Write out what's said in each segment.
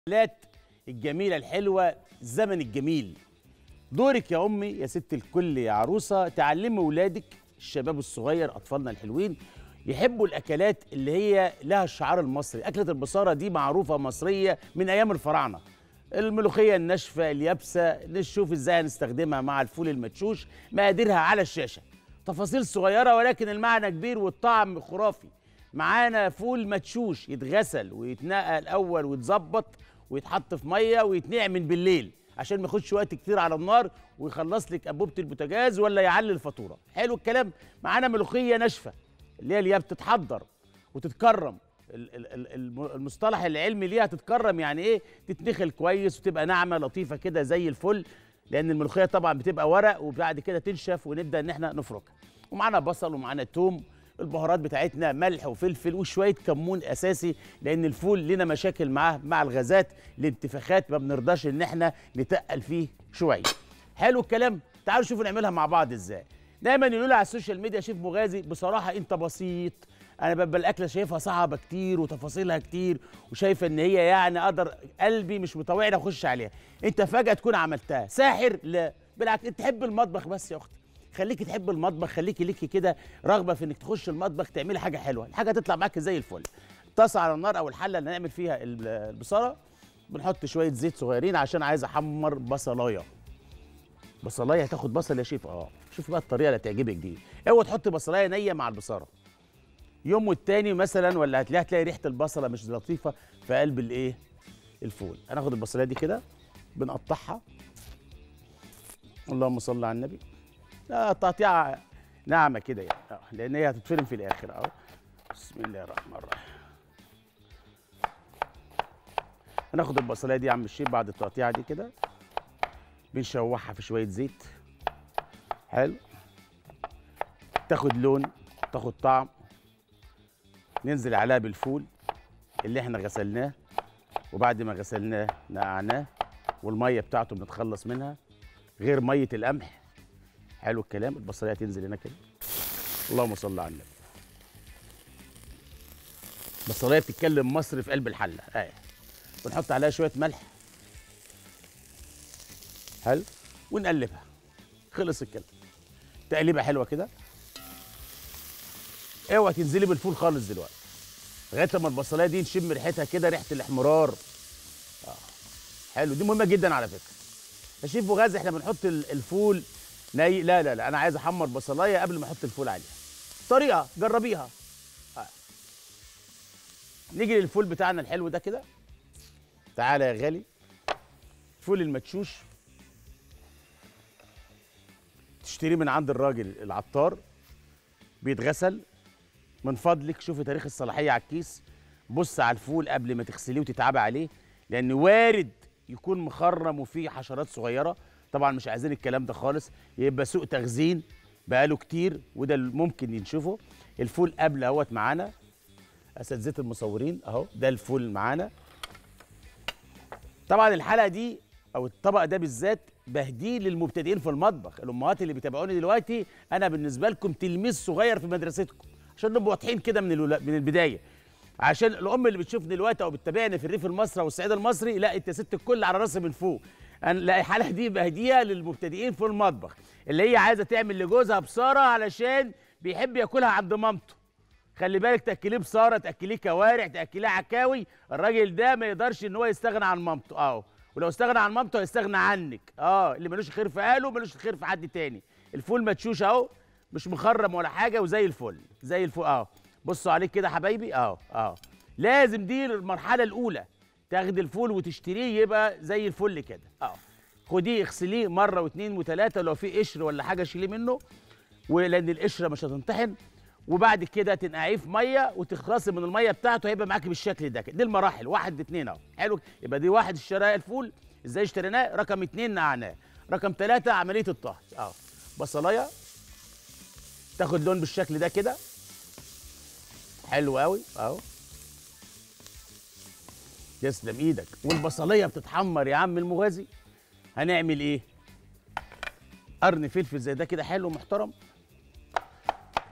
الأكلات الجميلة الحلوة الزمن الجميل دورك يا أمي يا ست الكل يا عروسة تعلمي ولادك الشباب الصغير أطفالنا الحلوين يحبوا الأكلات اللي هي لها الشعار المصري أكلة البصارة دي معروفة مصرية من أيام الفراعنة الملوخية الناشفة اليابسة نشوف ازاي هنستخدمها مع الفول المدشوش مقاديرها على الشاشة تفاصيل صغيرة ولكن المعنى كبير والطعم خرافي معانا فول مدشوش يتغسل ويتنقى الأول ويتظبط ويتحط في مية ويتنقع من بالليل عشان ما ياخدش وقت كتير على النار ويخلص لك أنبوبة البوتاجاز ولا يعلي الفاتورة حلو الكلام معانا ملوخية ناشفة اللي هي اللي هي بتتحضر وتتكرم ال- ال- ال- الم- المصطلح العلمي ليها تتكرم يعني ايه تتنخل كويس وتبقى ناعمه لطيفه كده زي الفل لان الملوخيه طبعا بتبقى ورق وبعد كده تنشف ونبدا ان احنا نفركها ومعانا بصل ومعانا توم البهارات بتاعتنا ملح وفلفل وشويه كمون اساسي لان الفول لنا مشاكل معاه مع الغازات الانتفاخات ما بنرضاش ان احنا نتقل فيه شويه حلو الكلام تعالوا شوفوا نعملها مع بعض ازاي دايما يقولوا لي على السوشيال ميديا شيف مغازي بصراحه انت بسيط انا ببقى الاكله شايفها صعبه كتير وتفاصيلها كتير وشايفه ان هي يعني اقدر قلبي مش مطوعني اخش عليها انت فجاه تكون عملتها ساحر لا بالعكس انت تحب المطبخ بس يا اختي خليكي تحب المطبخ خليكي ليكي كده رغبه في انك تخش المطبخ تعملي حاجه حلوه الحاجه تطلع معاكي زي الفل طاسه على النار او الحله اللي هنعمل فيها ال- البصاره بنحط شويه زيت صغيرين عشان عايز احمر بصلايه بصلايه هتاخد بصل يا شيف اه شوفي بقى الطريقه اللي هتعجبك دي اوعى تحط بصلايه نيه مع البصاره يوم والتاني مثلا ولا هتلاقي هتلاقي ريحه البصله مش لطيفه في قلب الايه الفول هناخد البصلايه دي كده بنقطعها اللهم صل على النبي لا تقطيع ناعمه كده يعني آه، لان هي هتتفرم في الاخر اهو بسم الله الرحمن الرحيم هناخد البصلايه دي يا عم الشيف بعد التقطيعه دي كده بنشوحها في شويه زيت حلو تاخد لون تاخد طعم ننزل عليها بالفول اللي احنا غسلناه وبعد ما غسلناه نقعناه والميه بتاعته بنتخلص منها غير ميه القمح حلو الكلام البصليه تنزل هنا كده اللهم صل على النبي البصليه بتتكلم مصر في قلب الحله ايه بنحط عليها شويه ملح حلو ونقلبها خلص الكلام تقليبه حلوه كده اوعى تنزلي بالفول خالص دلوقتي لغايه لما البصلايه دي نشم ريحتها كده ريحه الاحمرار اه حلو دي مهمه جدا على فكره يا شيف بوغاز احنا بنحط ال- الفول ني لا لا لا انا عايز احمر بصلايه قبل ما احط الفول عليها طريقه جربيها آه. نيجي للفول بتاعنا الحلو ده كده تعالى يا غالي فول المدشوش تشتريه من عند الراجل العطار بيتغسل من فضلك شوفي تاريخ الصلاحيه على الكيس بص على الفول قبل ما تغسليه وتتعبي عليه لان وارد يكون مخرم وفيه حشرات صغيره طبعا مش عايزين الكلام ده خالص يبقى سوء تخزين بقاله كتير وده اللي ممكن نشوفه الفول قبل اهوت معانا اساتذه المصورين اهو ده الفول معانا طبعا الحلقه دي او الطبق ده بالذات بهديه للمبتدئين في المطبخ الامهات اللي بيتابعوني دلوقتي انا بالنسبه لكم تلميذ صغير في مدرستكم عشان نبقوا واضحين كده من الولا- من البدايه عشان الام اللي بتشوفني دلوقتي او بتتابعني في الريف المصري او الصعيد المصري لا انت ست الكل على راسي من فوق انا لا الحلقه دي بهديها للمبتدئين في المطبخ اللي هي عايزه تعمل لجوزها بصاره علشان بيحب ياكلها عند مامته خلي بالك تاكليه بصاره تاكليه كوارع تاكليه عكاوي الراجل ده ما يقدرش ان هو يستغنى عن مامته اه ولو استغنى عن مامته هيستغنى عنك اه اللي ملوش خير في اهله ملوش خير في حد تاني الفول مدشوش اهو مش مخرم ولا حاجه وزي الفل زي الفل اه بصوا عليه كده حبايبي اه اه لازم دي المرحله الاولى تاخدي الفول وتشتريه يبقى زي الفل كده اه خديه اغسليه مره واثنين وثلاثه لو في قشر ولا حاجه شيليه منه ولان القشره مش هتنطحن وبعد كده تنقعيه في ميه وتخلصي من الميه بتاعته هيبقى معاكي بالشكل ده كده دي المراحل واحد اتنين اهو حلو يبقى دي واحد اشترى الفول ازاي اشتريناه رقم اتنين نقعناه رقم ثلاثة عمليه الطهي اهو بصلايه تاخد لون بالشكل ده كده حلو قوي اهو يسلم ايدك والبصليه بتتحمر يا عم المغازي هنعمل ايه قرن فلفل زي ده كده حلو محترم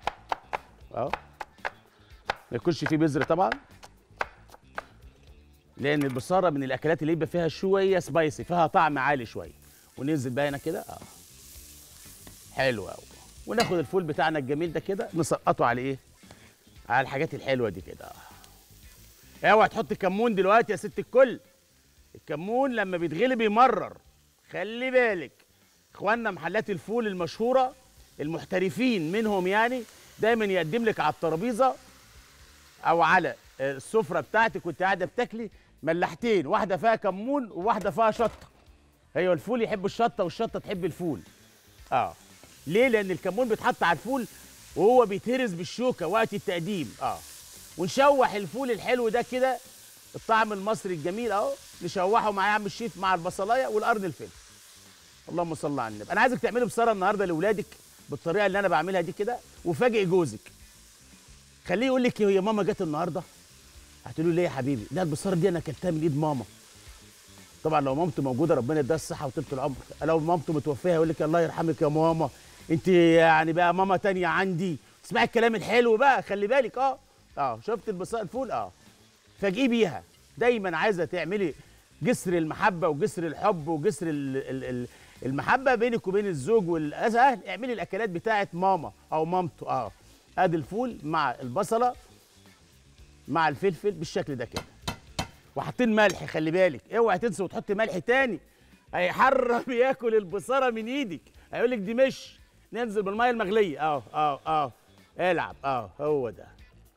اهو ما يكونش فيه بذر طبعا لان البصاره من الاكلات اللي يبقى فيها شويه سبايسي فيها طعم عالي شويه وننزل بقى هنا كده اه حلو قوي وناخد الفول بتاعنا الجميل ده كده نسقطه على ايه على الحاجات الحلوه دي كده اه اوعى تحط كمون دلوقتي يا ست الكل الكمون لما بيتغلي بيمرر خلي بالك اخواننا محلات الفول المشهوره المحترفين منهم يعني دايما يقدم لك على الترابيزه او على السفره بتاعتك وانت قاعده بتاكلي ملحتين واحده فيها كمون وواحده فيها شطه ايوه الفول يحب الشطه والشطه تحب الفول اه ليه لان الكمون بيتحط على الفول وهو بيتهرس بالشوكه وقت التقديم اه ونشوح الفول الحلو ده كده الطعم المصري الجميل اهو نشوحه مع يا عم الشيف مع البصلايه والقرن الفلفل اللهم صل على النبي انا عايزك تعملي بصاره النهارده لاولادك بالطريقه اللي انا بعملها دي كده وفاجئ جوزك خليه يقول لك هي ماما جت النهارده هتقولي له ليه يا حبيبي لا البصاره دي انا اكلتها من ايد ماما طبعا لو مامته موجوده ربنا يديها الصحه وطولة العمر لو مامته متوفيه يقول لك الله يرحمك يا ماما انت يعني بقى ماما تانية عندي اسمعي الكلام الحلو بقى خلي بالك اه اه شفت البصاره الفول اه فاجئيه بيها دايما عايزه تعملي جسر المحبه وجسر الحب وجسر ال ال ال المحبه بينك وبين الزوج والاهل اعملي الاكلات بتاعه ماما او مامته اه ادي الفول مع البصله مع الفلفل بالشكل ده كده وحاطين ملح خلي بالك اوعي تنسى وتحط ملح تاني هيحرم ياكل البصاره من ايدك هيقول لك دي مش ننزل بالميه المغليه اه اه اه العب اه هو ده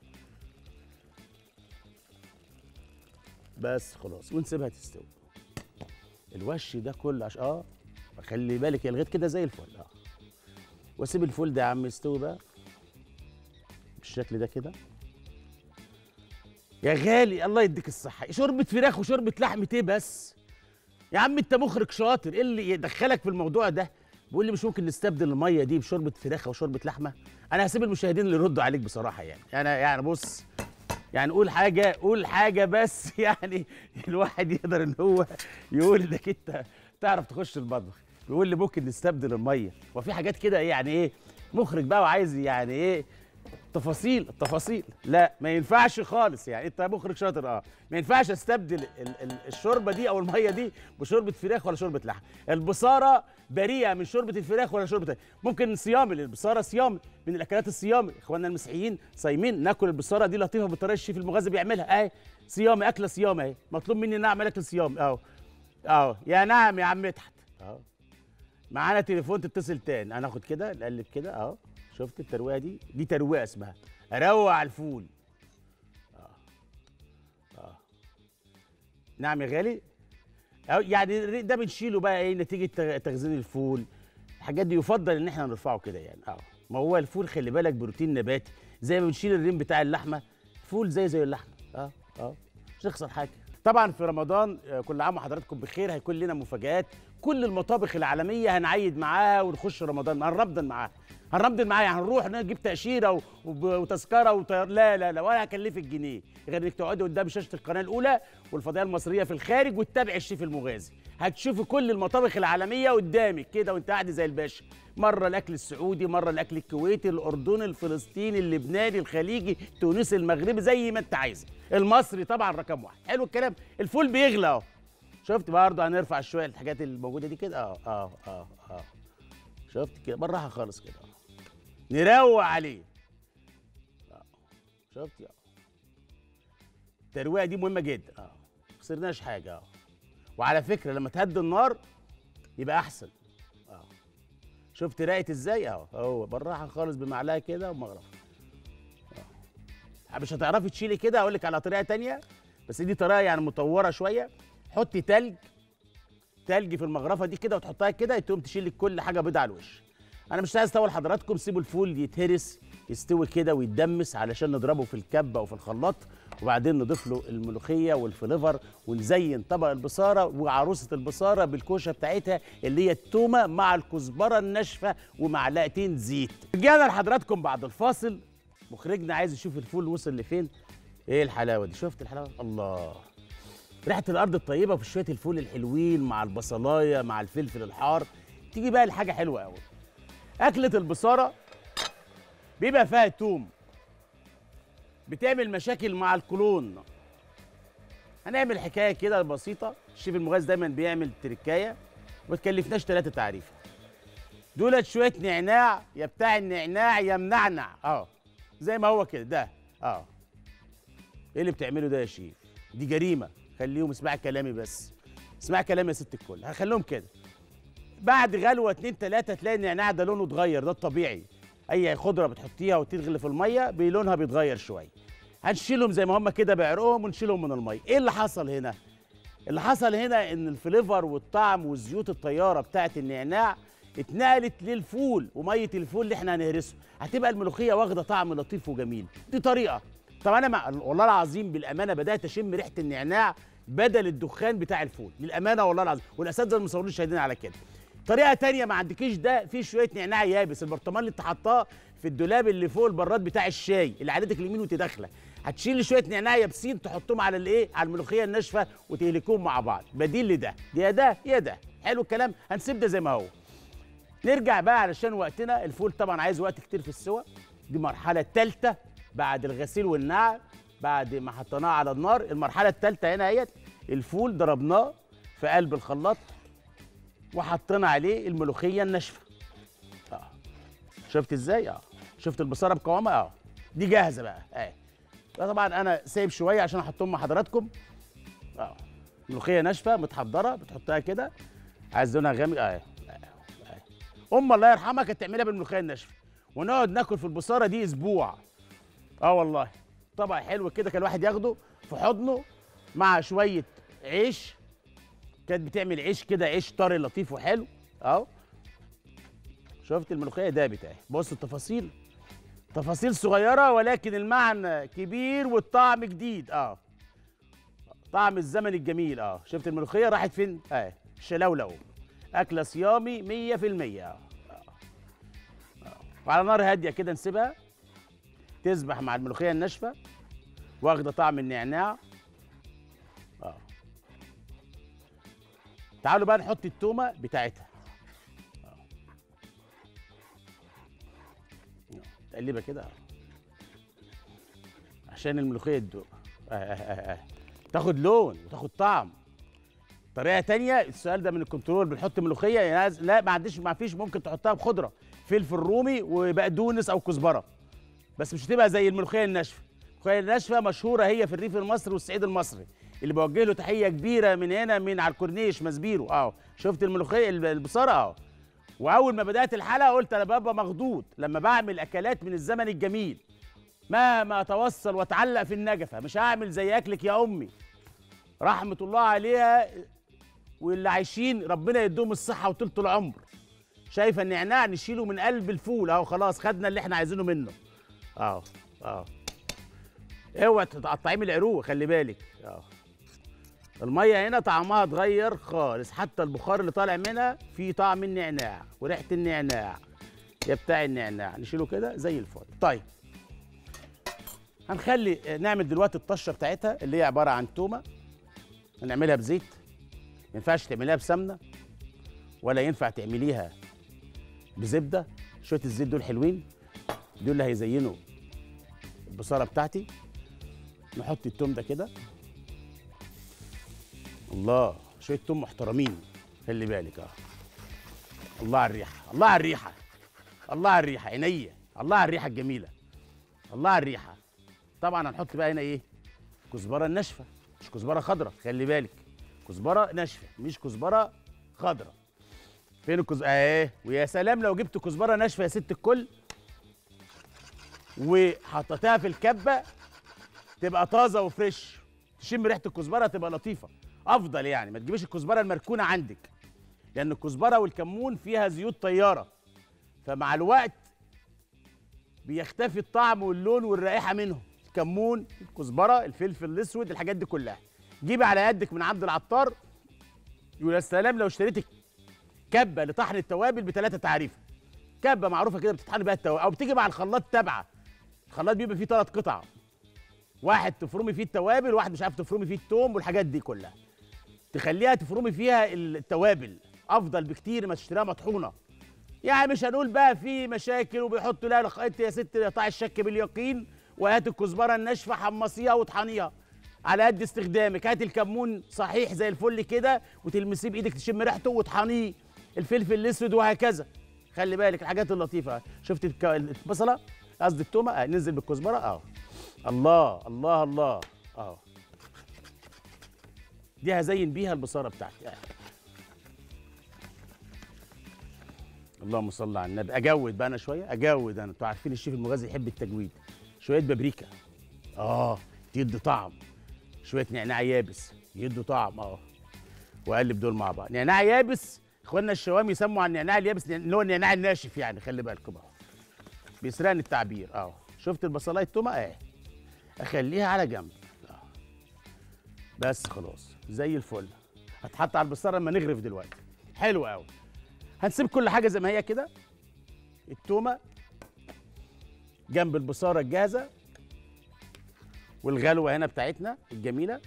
بس خلاص ونسيبها تستوي الوش ده كله عش اه خلي بالك يا لغايه كده زي الفل اه واسيب الفول ده يا عم يستوي بقى بالشكل ده كده يا غالي الله يديك الصحه شوربه فراخ وشوربه لحمه ايه بس يا عم انت مخرج شاطر ايه اللي يدخلك في الموضوع ده بيقول لي مش ممكن نستبدل الميه دي بشوربه فراخ او شوربه لحمه انا هسيب المشاهدين اللي يردوا عليك بصراحه يعني انا يعني بص يعني قول حاجه قول حاجه بس يعني الواحد يقدر ان هو يقول انك انت تعرف تخش المطبخ بيقول لي ممكن نستبدل الميه وفي حاجات كده يعني ايه مخرج بقى وعايز يعني ايه تفاصيل التفاصيل لا ما ينفعش خالص يعني انت مخرج شاطر اه ما ينفعش استبدل ال ال الشوربه دي او الميه دي بشوربه فراخ ولا شوربه لحم البصاره بريئه من شوربه الفراخ ولا شوربه ممكن صيامي البصاره صيامي من الاكلات الصيامي اخواننا المسيحيين صايمين ناكل البصاره دي لطيفه بالطريقه الشيف المغذي بيعملها اهي صيامي اكله صيامي اهي مطلوب مني ان اعمل اكل صيامي اهو اهو يا نعم يا عم مدحت اهو معانا تليفون تتصل تاني هناخد كده نقلب كده اهو شفت الترويقه دي دي ترويقه اسمها اروق على الفول اه اه نعم يا غالي أو يعني ده بنشيله بقى ايه نتيجه تخزين الفول الحاجات دي يفضل ان احنا نرفعه كده يعني اه ما هو الفول خلي بالك بروتين نباتي زي ما بنشيل الريم بتاع اللحمه الفول زي زي اللحمه اه اه مش هيخسر حاجه طبعا في رمضان كل عام وحضراتكم بخير هيكون لنا مفاجآت كل المطابخ العالمية هنعيد معاها ونخش رمضان هنرمضن معاها هنرمضن معاها هنروح نجيب تأشيرة وتذكرة وطيار لا لا لا ولا هكلفك جنيه غير انك تقعدي قدام شاشة القناة الأولى والفضائية المصرية في الخارج وتتابعي الشيف المغازي هتشوفي كل المطابخ العالمية قدامك كده وانت قاعد زي الباشا مرة الأكل السعودي مرة الأكل الكويتي الأردني الفلسطيني اللبناني الخليجي التونسي المغربي زي ما انت عايزه المصري طبعا رقم واحد حلو الكلام الفول بيغلى اهو شفت برضه هنرفع شويه الحاجات الموجوده دي كده اه اه اه اه شفت كده بالراحه خالص كده اه نروق عليه اه شفت اه الترويقه دي مهمه جدا اه ما خسرناش حاجه اه وعلى فكره لما تهدي النار يبقى احسن اه شفت راقت ازاي اهو اهو بالراحه خالص بمعلقه كده ومغرفه اه مش هتعرفي تشيلي كده اقول لك على طريقه تانية بس دي طريقه يعني مطوره شويه حطي تلج تلج في المغرفه دي كده وتحطها كده تقوم تشيل لك كل حاجه بيضه على الوش انا مش عايز اطول حضراتكم سيبوا الفول يتهرس يستوي كده ويتدمس علشان نضربه في الكبه او في الخلاط وبعدين نضيف له الملوخيه والفليفر ونزين طبق البصاره وعروسه البصاره بالكوشه بتاعتها اللي هي التومه مع الكزبره الناشفه ومعلقتين زيت رجعنا لحضراتكم بعد الفاصل مخرجنا عايز يشوف الفول وصل لفين ايه الحلاوه دي شفت الحلاوه الله ريحه الارض الطيبه في شويه الفول الحلوين مع البصلايه مع الفلفل الحار تيجي بقى لحاجه حلوه قوي اكله البصاره بيبقى فيها توم بتعمل مشاكل مع القولون هنعمل حكايه كده بسيطه الشيف المغاز دايما بيعمل تركايه ما تكلفناش ثلاثه تعريفه دولت شويه نعناع يا بتاع النعناع يا منعنع اه زي ما هو كده ده اه ايه اللي بتعمله ده يا شيف دي جريمه خليهم اسمع كلامي بس اسمع كلامي يا ست الكل هخليهم كده بعد غلوه اتنين تلاته تلاقي النعناع ده لونه اتغير ده الطبيعي اي خضره بتحطيها وتغلي في الميه لونها بيتغير شويه هنشيلهم زي ما هم كده بعرقهم ونشيلهم من الميه ايه اللي حصل هنا اللي حصل هنا ان الفليفر والطعم والزيوت الطياره بتاعت النعناع اتنقلت للفول وميه الفول اللي احنا هنهرسه هتبقى الملوخيه واخده طعم لطيف وجميل دي طريقه طب انا مع... والله العظيم بالامانه بدات اشم ريحه النعناع بدل الدخان بتاع الفول للامانه والله العظيم والاساتذه المصورين شاهدين على كده طريقه تانية ما عندكيش ده في شويه نعناع يابس البرطمان اللي انت حطاه في الدولاب اللي فوق البراد بتاع الشاي اللي عادتك اليمين وانت داخله هتشيل شويه نعناع يابسين تحطهم على الايه على الملوخيه الناشفه وتهلكوهم مع بعض بديل لده يا ده يا ده حلو الكلام هنسيب ده زي ما هو نرجع بقى علشان وقتنا الفول طبعا عايز وقت كتير في السوى دي المرحله الثالثه بعد الغسيل والنقع بعد ما حطيناه على النار المرحله الثالثه هنا اهيت الفول ضربناه في قلب الخلاط وحطينا عليه الملوخيه الناشفه اه شفت ازاي اه شفت البصاره بقوامها اه دي جاهزه بقى اه طبعا انا سايب شويه عشان احطهم مع حضراتكم اه ملوخيه ناشفه متحضره بتحطها كده عايز لونها غامق اه ام الله يرحمها كانت تعملها بالملوخيه الناشفه ونقعد ناكل في البصاره دي اسبوع اه والله طبق حلو كده كان الواحد ياخده في حضنه مع شويه عيش كانت بتعمل عيش كده عيش طري لطيف وحلو اهو شفت الملوخيه دابت اهي بص التفاصيل تفاصيل صغيره ولكن المعنى كبير والطعم جديد اه طعم الزمن الجميل اه شفت الملوخيه راحت فين اه شلولو اكله صيامي 100% اه وعلى نار هاديه كده نسيبها تسبح مع الملوخيه الناشفه واخده طعم النعناع اه تعالوا بقى نحط التومه بتاعتها تقلبها كده عشان الملوخيه تدوب آه آه آه آه. تاخد لون وتاخد طعم طريقه تانية السؤال ده من الكنترول بنحط ملوخيه يا ناس لا ما عنديش ما فيش ممكن تحطها بخضره فلفل رومي وبقدونس او كزبره بس مش هتبقى زي الملوخيه الناشفه الملوخيه الناشفه مشهوره هي في الريف المصري والصعيد المصري اللي بوجه له تحيه كبيره من هنا من على الكورنيش مسبيرو اه شفت الملوخيه البصاره اه واول ما بدات الحلقه قلت انا بابا مخضوض لما بعمل اكلات من الزمن الجميل مهما اتوصل واتعلق في النجفه مش هعمل زي اكلك يا امي رحمه الله عليها واللي عايشين ربنا يديهم الصحه وطولة العمر شايفه النعناع نشيله من قلب الفول اهو خلاص خدنا اللي احنا عايزينه منه اهو اهو اوعى تقطعيه من العروق خلي بالك اهو الميه هنا طعمها اتغير خالص حتى البخار اللي طالع منها فيه طعم النعناع وريحه النعناع يا بتاع النعناع نشيله كده زي الفل طيب هنخلي نعمل دلوقتي الطشه بتاعتها اللي هي عباره عن تومه هنعملها بزيت ما ينفعش تعمليها بسمنه ولا ينفع تعمليها بزبده شويه الزيت دول حلوين دول اللي هيزينوا البصاره بتاعتي نحط التوم ده كده الله شويه توم محترمين خلي بالك اه الله على الريحه الله على الريحه الله على الريحه عينيا الله على الريحه الجميله الله على الريحه طبعا هنحط بقى هنا ايه كزبره الناشفه مش كزبره خضراء خلي بالك كزبره ناشفه مش كزبره خضراء فين الكزبره اهي ويا سلام لو جبت كزبره ناشفه يا ست الكل وحطيتها في الكبه تبقى طازه وفريش تشم ريحه الكزبره تبقى لطيفه افضل يعني ما تجيبيش الكزبره المركونه عندك لان الكزبره والكمون فيها زيوت طياره فمع الوقت بيختفي الطعم واللون والرائحه منهم الكمون الكزبره الفلفل الاسود الحاجات دي كلها جيبي على قدك من عند العطار يا سلام لو اشتريتي كبه لطحن التوابل بثلاثه تعريفه كبه معروفه كده بتطحن بيها التوابل او بتيجي مع الخلاط تابعه الخلاط بيبقى فيه ثلاث قطع واحد تفرمي فيه التوابل واحد مش عارف تفرمي فيه التوم والحاجات دي كلها تخليها تفرمي فيها التوابل افضل بكتير ما تشتريها مطحونه يعني مش هنقول بقى في مشاكل وبيحطوا لها انت يا ست قطع الشك باليقين وهات الكزبره الناشفه حمصيها واطحنيها على قد استخدامك هات الكمون صحيح زي الفل كده وتلمسيه بايدك تشم ريحته وتحانيه الفلفل الاسود وهكذا خلي بالك الحاجات اللطيفه شفت الك- البصله قصدي التومه آه ننزل بالكزبره اه الله الله الله اه دي هزين بيها البصاره بتاعتي آه. اللهم صل على النبي اجود بقى انا شويه اجود انا انتوا عارفين الشيف المغازي يحب التجويد شويه بابريكا اه تدي طعم شويه نعناع يابس يدوا طعم اه واقلب دول مع بعض نعناع يابس اخواننا الشوام يسموا عن النعناع اليابس اللي هو النعناع الناشف يعني خلي بالكم اهو بيسرقني التعبير اه شفت البصلايه التومه اهي اخليها على جنب اه بس خلاص زي الفل هتحط على البصاره لما نغرف دلوقتي حلو قوي هنسيب كل حاجه زي ما هي كده التومه جنب البصاره الجاهزه والغلوه هنا بتاعتنا الجميله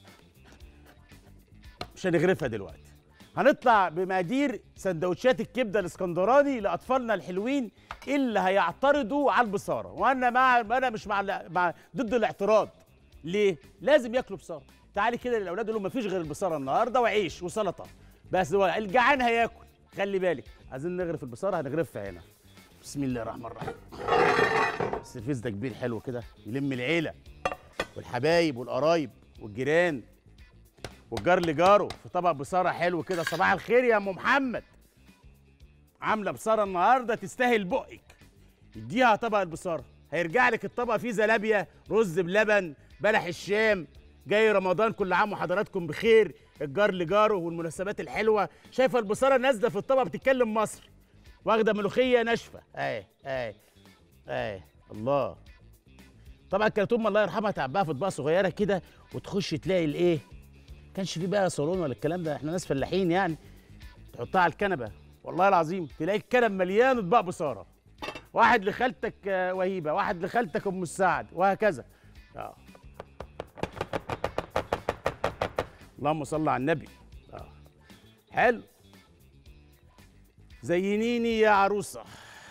مش هنغرفها دلوقتي هنطلع بمقادير سندوتشات الكبده الاسكندراني لاطفالنا الحلوين اللي هيعترضوا على البصاره وانا مع انا مش مع, مع ضد الاعتراض ليه لازم ياكلوا بصاره تعالي كده للاولاد يقول لهم مفيش غير البصاره النهارده وعيش وسلطه بس هو الجعان هياكل خلي بالك عايزين نغرف البصاره هنغرفها هنا بسم الله الرحمن الرحيم السرفيس ده كبير حلو كده يلم العيله والحبايب والقرايب والجيران والجار لجاره في طبق بصاره حلو كده صباح الخير يا ام محمد عامله بصاره النهارده تستاهل بقك اديها طبق البصاره هيرجع لك الطبق فيه زلابيا رز بلبن بلح الشام جاي رمضان كل عام وحضراتكم بخير الجار لجاره والمناسبات الحلوه شايفه البصاره نازله في الطبق بتتكلم مصري واخده ملوخيه ناشفه اهي اهي اهي الله طبعا كانت امي الله يرحمها تعبها في اطباق صغيره كده وتخش تلاقي الايه كانش في بقى صالون ولا الكلام ده احنا ناس فلاحين يعني تحطها على الكنبه والله العظيم تلاقي الكنب مليان اطباق بصاره واحد لخالتك آه، وهيبه واحد لخالتك ام السعد وهكذا اه اللهم صل على النبي اه حلو زينيني يا عروسه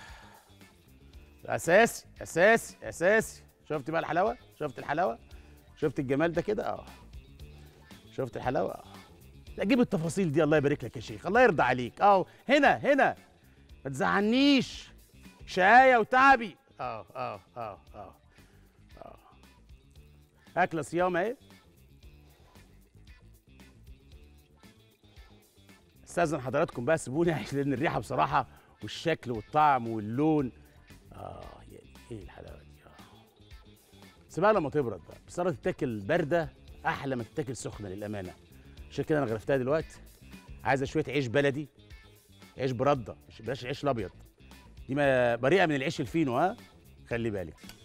اساسي اساسي اساسي شفت بقى الحلاوه شفت الحلاوه شفت الجمال ده كده اه شفت الحلاوه اه اجيب التفاصيل دي الله يبارك لك يا شيخ الله يرضى عليك اه هنا هنا ما تزعلنيش شقايه وتعبي اه اه اه اه اه اكله صيام اهي استاذن حضراتكم بقى سيبوني لان الريحه بصراحه والشكل والطعم واللون اه يعني ايه الحلاوه دي اه سيبها لما تبرد بقى بصراحه تتاكل بارده احلى ما تتاكل سخنه للامانه عشان كده انا غرفتها دلوقتي عايزه شويه عيش بلدي عيش برده مش بلاش العيش الابيض دي ما بريئه من العيش الفينو ها خلي بالك